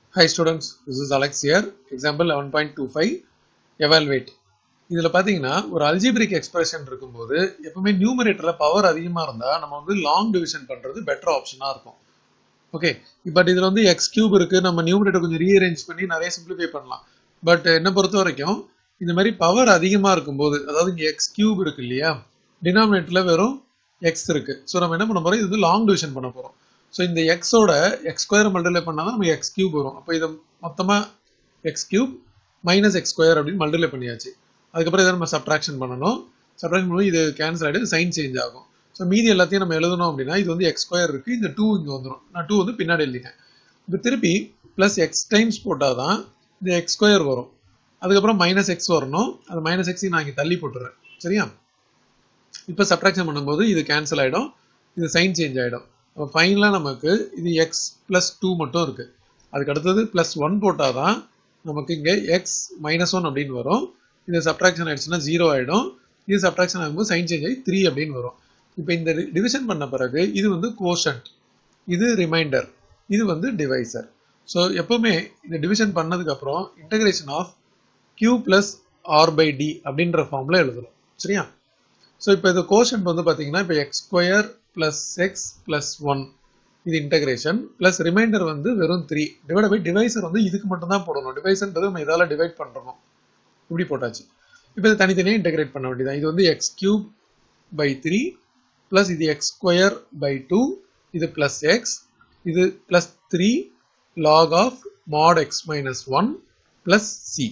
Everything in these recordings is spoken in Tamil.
Hi students, this is Alex here. Example 11.25 evaluate. இதுல பாத்தீங்கன்னா ஒரு அல்ஜிபிரிக் எக்ஸ்பிரஷன் இருக்கும்போது எப்பவுமே நியூமரேட்டர்ல பவர் அதிகமா இருந்தா நம்ம வந்து லாங் டிவிஷன் பண்றது பெட்டர் ஆப்ஷனா இருக்கும் ஓகே பட் இதுல வந்து எக்ஸ் கியூப் இருக்கு நம்ம நியூமரேட்டர் கொஞ்சம் ரீஅரேஞ்ச் பண்ணி நிறைய சிம்பிளிஃபை பண்ணலாம் பட் என்ன பொறுத்த வரைக்கும் இந்த மாதிரி பவர் அதிகமா இருக்கும்போது அதாவது இங்க எக்ஸ் கியூப் இருக்கு இல்லையா டினாமினேட்டர்ல வெறும் எக்ஸ் இருக்கு ஸோ நம்ம என்ன பண்ண போறோம் இது வந்து லாங் டிவிஷன் பண்ண போறோம் ஸோ இந்த எக்ஸோட எக்ஸ் ஸ்கொயர் மல்டிப்ளை பண்ணால் தான் நமக்கு எக்ஸ் கியூப் வரும் அப்போ இதை மொத்தமாக x cube minus x square அப்படின்னு மல்டிப்ளை பண்ணியாச்சு அதுக்கப்புறம் இதை நம்ம சப்ட்ராக்ஷன் பண்ணணும் சப்ட்ராக்ஷன் பண்ணி இது கேன்சல் ஆகிட்டு சைன் சேஞ்ச் ஆகும் ஸோ மீதி எல்லாத்தையும் நம்ம எழுதணும் அப்படின்னா இது வந்து எக்ஸ் ஸ்கொயர் இருக்கு இந்த டூ இங்கே வந்துடும் நான் டூ வந்து பின்னாடி எழுதிட்டேன் இப்போ திருப்பி ப்ளஸ் எக்ஸ் டைம்ஸ் போட்டால் தான் இந்த எக்ஸ் ஸ்கொயர் வரும் அதுக்கப்புறம் மைனஸ் எக்ஸ் வரணும் அது மைனஸ் எக்ஸையும் நான் இங்கே தள்ளி போட்டுறேன் சரியா இப்போ சப்ட்ராக்ஷன் பண்ணும்போது இது கேன்சல் ஆகிடும் இது சைன் சேஞ்ச் ஆகிடும் அப்போ ஃபைனலாக நமக்கு இது எக்ஸ் ப்ளஸ் டூ மட்டும் இருக்கு அதுக்கு அடுத்தது ப்ளஸ் ஒன் போட்டால் தான் நமக்கு இங்கே எக்ஸ் மைனஸ் ஒன் அப்படின்னு வரும் இது சப்ட்ராக்ஷன் ஆயிடுச்சுன்னா ஜீரோ ஆகிடும் இது சப்ட்ராக்ஷன் ஆகும்போது சைன் சேஞ்ச் ஆகி த்ரீ அப்படின்னு வரும் இப்போ இந்த டிவிஷன் பண்ண பிறகு இது வந்து கோஷன்ட் இது ரிமைண்டர் இது வந்து டிவைசர் ஸோ எப்பவுமே இந்த டிவிஷன் பண்ணதுக்கு அப்புறம் integration of q plus r by t அப்படின்ற ஃபார்ம்ல எழுதணும் சரியா ஸோ இப்போ இது கோஷன்ட் வந்து பார்த்தீங்கன்னா இப்போ x square plus x plus one இது இன்டகிரேஷன் பிளஸ் ரிமைண்டர் வந்து வெறும் த்ரீ டிவைட் பை டிவைசர் வந்து இதுக்கு மட்டும் தான் போடணும் டிவைசர்ன்றது நம்ம இதால டிவைட் பண்ணுறோம் இப்படி போட்டாச்சு இப்போ இது தனித்தனியாக இன்டகிரேட் பண்ண வேண்டியதான் இது வந்து x cube by three plus இது எக்ஸ் ஸ்கொயர் பை டூ இது பிளஸ் எக்ஸ் இது plus three log of mod x minus one plus c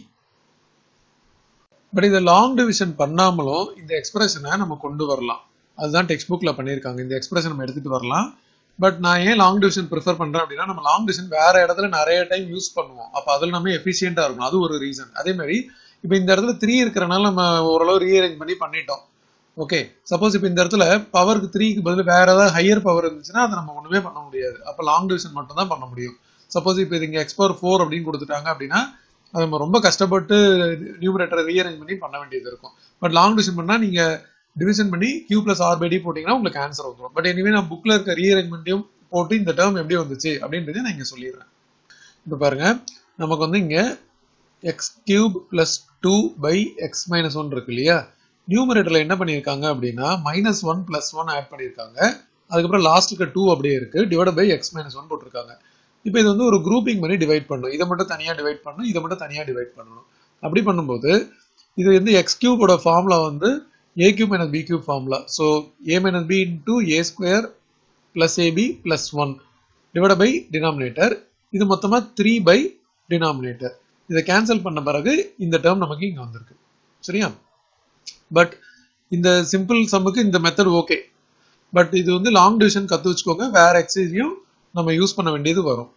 but இதை லாங் டிவிஷன் பண்ணாமலும் இந்த எக்ஸ்பிரஷனை நம்ம கொண்டு வரலாம் அதுதான் டெக்ஸ்ட் புக்ல பண்ணியிருக்காங்க இந்த எக்ஸ்பிரஷன் நம்ம எடுத்துட்டு வரலாம் பட் நான் ஏன் லாங் டிவிஷன் ப்ரிஃபர் பண்றேன் அப்படின்னா நம்ம லாங் டிவிஷன் வேற இடத்துல நிறைய டைம் யூஸ் பண்ணுவோம் அப்போ அதில் நம்ம எஃபிஷியண்டா இருக்கும் அது ஒரு ரீசன் அதே மாதிரி இப்போ இந்த இடத்துல த்ரீ இருக்கிறனால நம்ம ஓரளவு ரீஅரேஞ்ச் பண்ணி பண்ணிட்டோம் ஓகே சப்போஸ் இப்போ இந்த இடத்துல பவருக்கு த்ரீக்கு பதில் வேற ஏதாவது ஹையர் பவர் இருந்துச்சுன்னா அதை நம்ம ஒண்ணுமே பண்ண முடியாது அப்போ லாங் டிவிஷன் மட்டும் தான் பண்ண முடியும் சப்போஸ் இப்போ இது இங்கே எக்ஸ்பவர் ஃபோர் அப்படின்னு கொடுத்துட்டாங்க அப்படின்னா அது நம்ம ரொம்ப கஷ்டப்பட்டு நியூமரேட்டரை ரீஅரேஞ்ச் பண்ணி பண்ண வேண்டியது இருக்கும் பட் லாங் டிவிஷன் பண்ணால் நீங்க டிவிஷன் பண்ணி q plus r by t போட்டிங்கன்னா உங்களுக்கு ஆன்சர் வந்துடும் பட் எனிவே நான் புக்கில் இருக்க ரீஅரேஞ்ச்மெண்ட்டையும் போட்டு இந்த டேர்ம் எப்படி வந்துச்சு அப்படின்றத நான் இங்கே சொல்லிடுறேன் இப்போ பாருங்க நமக்கு வந்து இங்கே x cube plus two by x minus one இருக்கு இல்லையா நியூமரேட்டரில் என்ன பண்ணியிருக்காங்க அப்படின்னா minus one plus one add பண்ணியிருக்காங்க அதுக்கப்புறம் லாஸ்ட்டுக்கு டூ அப்படியே இருக்கு divide by x minus one போட்டிருக்காங்க இப்போ இது வந்து ஒரு குரூப்பிங் பண்ணி டிவைட் பண்ணும் இதை மட்டும் தனியாக டிவைட் பண்ணணும் இதை மட்டும் தனியாக டிவைட் பண்ணணும் அப்படி பண்ணும்போது இது வந்து எக்ஸ் கியூபோட ஃபார்முலா வந்து a cube minus b cube formula so a minus b into a square plus ab plus one divide by denominator இது மொத்தமாக த்ரீ பை டினாமினேட்டர் இதை கேன்சல் பண்ண பிறகு இந்த டேர்ம் நமக்கு இங்கே வந்திருக்கு சரியா பட் இந்த சிம்பிள் சம்முக்கு இந்த மெத்தட் ஓகே பட் இது வந்து லாங் டிவிஷன் கற்று வச்சுக்கோங்க வேற எக்ஸசைஸையும் நம்ம யூஸ் பண்ண வேண்டியது வரும்